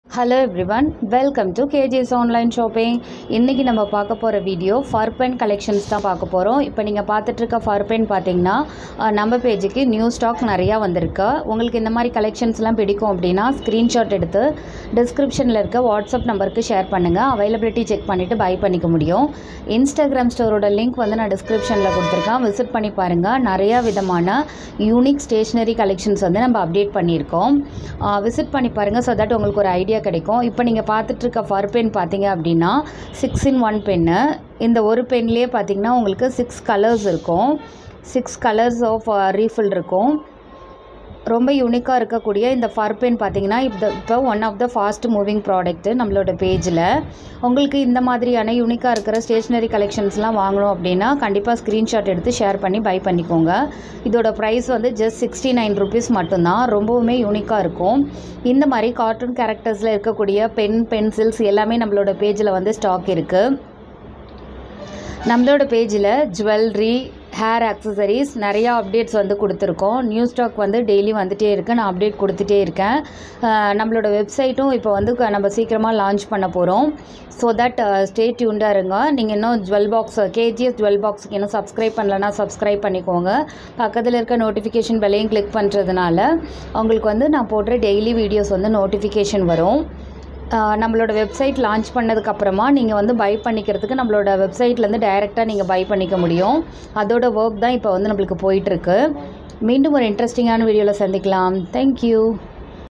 hello everyone welcome to K G S online shopping இன்றைக்கி நம்ம பார்க்க போகிற வீடியோ ஃபர்பென் கலெக்ஷன்ஸ் தான் பார்க்க போகிறோம் இப்போ நீங்கள் பார்த்துட்ருக்க ஃபர்பென் பார்த்தீங்கன்னா அஹ், நம்ம பேஜுக்கு நியூ ஸ்டாக் நிறையா வந்திருக்கு உங்களுக்கு இந்த மாதிரி கலெக்ஷன்ஸ்லாம் பிடிக்கும் அப்படின்னா ஸ்க்ரீன்ஷாட் எடுத்து டிஸ்கிரிப்ஷனில் இருக்க வாட்ஸ்அப் நம்பருக்கு ஷேர் பண்ணுங்கள் அவைலபிலிட்டி செக் பண்ணிவிட்டு பை பண்ணிக்க முடியும் இன்ஸ்டாகிராம் ஸ்டோரோட லிங்க் வந்து நான் டிஸ்கிரிப்ஷனில் கொடுத்துருக்கேன் விசிட் பண்ணி பாருங்கள் நிறையா விதமான யூனிக் ஸ்டேஷ்னரி கலெக்ஷன்ஸ் வந்து நம்ம அப்டேட் பண்ணியிருக்கோம் விசிட் பண்ணி பாருங்கள் ஸோ தட் உங்களுக்கு ஒரு ஐடியா கிடைக்கும் இப்போ நீங்கள் பார்த்துட்டு இருக்க ஃபர் பென் பார்த்தீங்க அப்படின்னா சிக்ஸ் இன் ஒன் பென்னு இந்த ஒரு பென்லேயே பார்த்தீங்கன்னா உங்களுக்கு சிக்ஸ் கலர்ஸ் இருக்கும் சிக்ஸ் கலர்ஸ் ஆஃப் ரீஃபில் இருக்கும் ரொம்ப யூனிக்காக இருக்கக்கூடிய இந்த ஃபர் பென் பார்த்தீங்கன்னா இப்போ இப்போ one of the fast moving product நம்மளோட பேஜில் உங்களுக்கு இந்த மாதிரியான யூனிக்காக இருக்கிற ஸ்டேஷ்னரி கலெக்ஷன்ஸ்லாம் வாங்கணும் அப்படின்னா கண்டிப்பாக ஸ்க்ரீன்ஷாட் எடுத்து ஷேர் பண்ணி பை பண்ணிக்கோங்க இதோட ப்ரைஸ் வந்து ஜஸ்ட் சிக்ஸ்டி நைன் ருபீஸ் மட்டும்தான் ரொம்பவுமே யூனிக்காக இருக்கும் இந்த மாதிரி கார்ட்டூன் கேரக்டர்ஸில் இருக்கக்கூடிய பென் பென்சில்ஸ் எல்லாமே நம்மளோட பேஜில் வந்து ஸ்டாக் இருக்குது நம்மளோட பேஜில் ஜுவல்லரி ஹேர் அக்சசரிஸ் நிறையா அப்டேட்ஸ் வந்து கொடுத்துருக்கோம் நியூ ஸ்டாக் வந்து டெய்லி வந்துகிட்டே இருக்குது நான் அப்டேட் கொடுத்துட்டே இருக்கேன் அஹ் நம்மளோட வெப்சைட்டும் இப்போ வந்து க- நம்ம சீக்கிரமாக லான்ச் பண்ண போகிறோம் ஸோ தட் ஸ்டே டியூண்டாக இருங்க நீங்கள் இன்னும் ஜுவல் பாக்ஸ் கேஜிஎஸ் ஜுவல் பாக்ஸுக்கு இன்னும் சப்ஸ்கிரைப் பண்ணலன்னா சப்ஸ்கிரைப் பண்ணிக்கோங்க பக்கத்தில் இருக்க நோட்டிஃபிகேஷன் பெல்லையும் கிளிக் பண்ணுறதுனால உங்களுக்கு வந்து நான் போடுற டெய்லி வீடியோஸ் வந்து நோட்டிஃபிகேஷன் வரும் ஆஹ் நம்மளோட வெப்சைட் லான்ச் பண்ணதுக்கப்புறமா நீங்கள் வந்து பை பண்ணிக்கிறதுக்கு நம்மளோட வெப்சைட்லேருந்து டைரெக்டாக நீங்கள் பை பண்ணிக்க முடியும் அதோட ஒர்க் தான் இப்போ வந்து நம்மளுக்கு போயிட்டுருக்கு மீண்டும் ஒரு இன்ட்ரெஸ்டிங்கான வீடியோவில் சந்திக்கலாம் தேங்க்யூ